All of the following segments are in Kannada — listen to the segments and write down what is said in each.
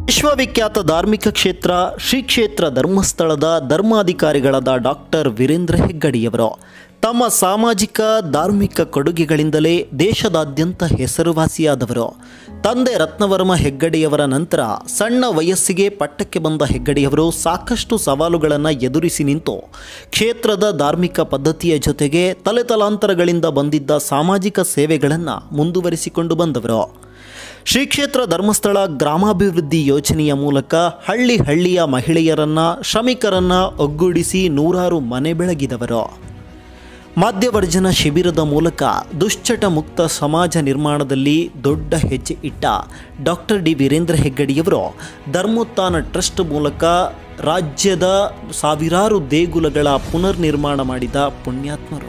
ವಿಶ್ವವಿಖ್ಯಾತ ಧಾರ್ಮಿಕ ಕ್ಷೇತ್ರ ಶ್ರೀ ಕ್ಷೇತ್ರ ಧರ್ಮಸ್ಥಳದ ಧರ್ಮಾಧಿಕಾರಿಗಳಾದ ಡಾಕ್ಟರ್ ವೀರೇಂದ್ರ ಹೆಗ್ಗಡಿಯವರು ತಮ್ಮ ಸಾಮಾಜಿಕ ಧಾರ್ಮಿಕ ಕೊಡುಗೆಗಳಿಂದಲೇ ದೇಶದಾದ್ಯಂತ ಹೆಸರುವಾಸಿಯಾದವರು ತಂದೆ ರತ್ನವರ್ಮ ಹೆಗ್ಗಡಿಯವರ ನಂತರ ಸಣ್ಣ ವಯಸ್ಸಿಗೆ ಪಟ್ಟಕ್ಕೆ ಬಂದ ಹೆಗ್ಗಡಿಯವರು ಸಾಕಷ್ಟು ಸವಾಲುಗಳನ್ನು ಎದುರಿಸಿ ನಿಂತು ಕ್ಷೇತ್ರದ ಧಾರ್ಮಿಕ ಪದ್ಧತಿಯ ಜೊತೆಗೆ ತಲೆತಲಾಂತರಗಳಿಂದ ಬಂದಿದ್ದ ಸಾಮಾಜಿಕ ಸೇವೆಗಳನ್ನು ಮುಂದುವರಿಸಿಕೊಂಡು ಬಂದವರು ಶ್ರೀ ಕ್ಷೇತ್ರ ಧರ್ಮಸ್ಥಳ ಗ್ರಾಮಾಭಿವೃದ್ಧಿ ಯೋಜನೆಯ ಮೂಲಕ ಹಳ್ಳಿ ಹಳ್ಳಿಯ ಮಹಿಳೆಯರನ್ನ ಶ್ರಮಿಕರನ್ನ ಒಗ್ಗೂಡಿಸಿ ನೂರಾರು ಮನೆ ಬೆಳಗಿದವರು ಮಧ್ಯವರ್ಜನ ಶಿಬಿರದ ಮೂಲಕ ದುಶ್ಚಟ ಮುಕ್ತ ಸಮಾಜ ನಿರ್ಮಾಣದಲ್ಲಿ ದೊಡ್ಡ ಹೆಜ್ಜೆ ಇಟ್ಟ ಡಾಕ್ಟರ್ ಡಿ ವೀರೇಂದ್ರ ಹೆಗ್ಗಡಿಯವರು ಧರ್ಮೋತ್ಥಾನ ಟ್ರಸ್ಟ್ ಮೂಲಕ ರಾಜ್ಯದ ಸಾವಿರಾರು ದೇಗುಲಗಳ ಪುನರ್ ನಿರ್ಮಾಣ ಮಾಡಿದ ಪುಣ್ಯಾತ್ಮರು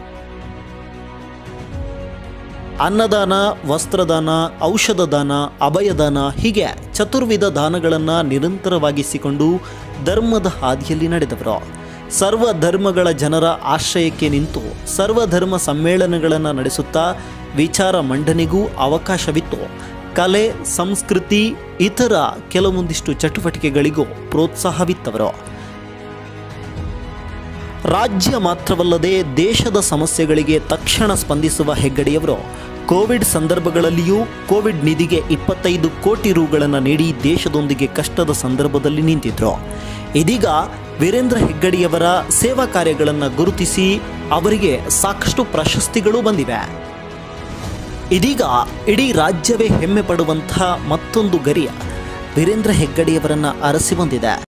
ಅನ್ನದಾನ ವಸ್ತ್ರದಾನ ಔಷಧ ದಾನ ಅಭಯದಾನ ಹೀಗೆ ಚತುರ್ವಿಧ ದಾನಗಳನ್ನು ನಿರಂತರವಾಗಿಸಿಕೊಂಡು ಧರ್ಮದ ಹಾದಿಯಲ್ಲಿ ನಡೆದವರು ಸರ್ವ ಧರ್ಮಗಳ ಜನರ ಆಶ್ರಯಕ್ಕೆ ನಿಂತು ಸರ್ವಧರ್ಮ ಸಮ್ಮೇಳನಗಳನ್ನು ನಡೆಸುತ್ತಾ ವಿಚಾರ ಮಂಡನೆಗೂ ಅವಕಾಶವಿತ್ತು ಕಲೆ ಸಂಸ್ಕೃತಿ ಇತರ ಕೆಲವೊಂದಿಷ್ಟು ಚಟುವಟಿಕೆಗಳಿಗೂ ಪ್ರೋತ್ಸಾಹವಿತ್ತವರು ರಾಜ್ಯ ಮಾತ್ರವಲ್ಲದೆ ದೇಶದ ಸಮಸ್ಯೆಗಳಿಗೆ ತಕ್ಷಣ ಸ್ಪಂದಿಸುವ ಹೆಗ್ಗಡೆಯವರು ಕೋವಿಡ್ ಸಂದರ್ಭಗಳಲ್ಲಿಯೂ ಕೋವಿಡ್ ನಿಧಿಗೆ ಇಪ್ಪತ್ತೈದು ಕೋಟಿ ರುಗಳನ್ನು ನೀಡಿ ದೇಶದೊಂದಿಗೆ ಕಷ್ಟದ ಸಂದರ್ಭದಲ್ಲಿ ನಿಂತಿದ್ರು ಇದೀಗ ವೀರೇಂದ್ರ ಹೆಗ್ಗಡಿಯವರ ಸೇವಾ ಕಾರ್ಯಗಳನ್ನು ಗುರುತಿಸಿ ಅವರಿಗೆ ಸಾಕಷ್ಟು ಪ್ರಶಸ್ತಿಗಳು ಬಂದಿವೆ ಇದೀಗ ಇಡೀ ರಾಜ್ಯವೇ ಹೆಮ್ಮೆ ಪಡುವಂಥ ಮತ್ತೊಂದು ಗರಿಯ ವೀರೇಂದ್ರ ಹೆಗ್ಗಡಿಯವರನ್ನು ಅರಸಿ ಬಂದಿದೆ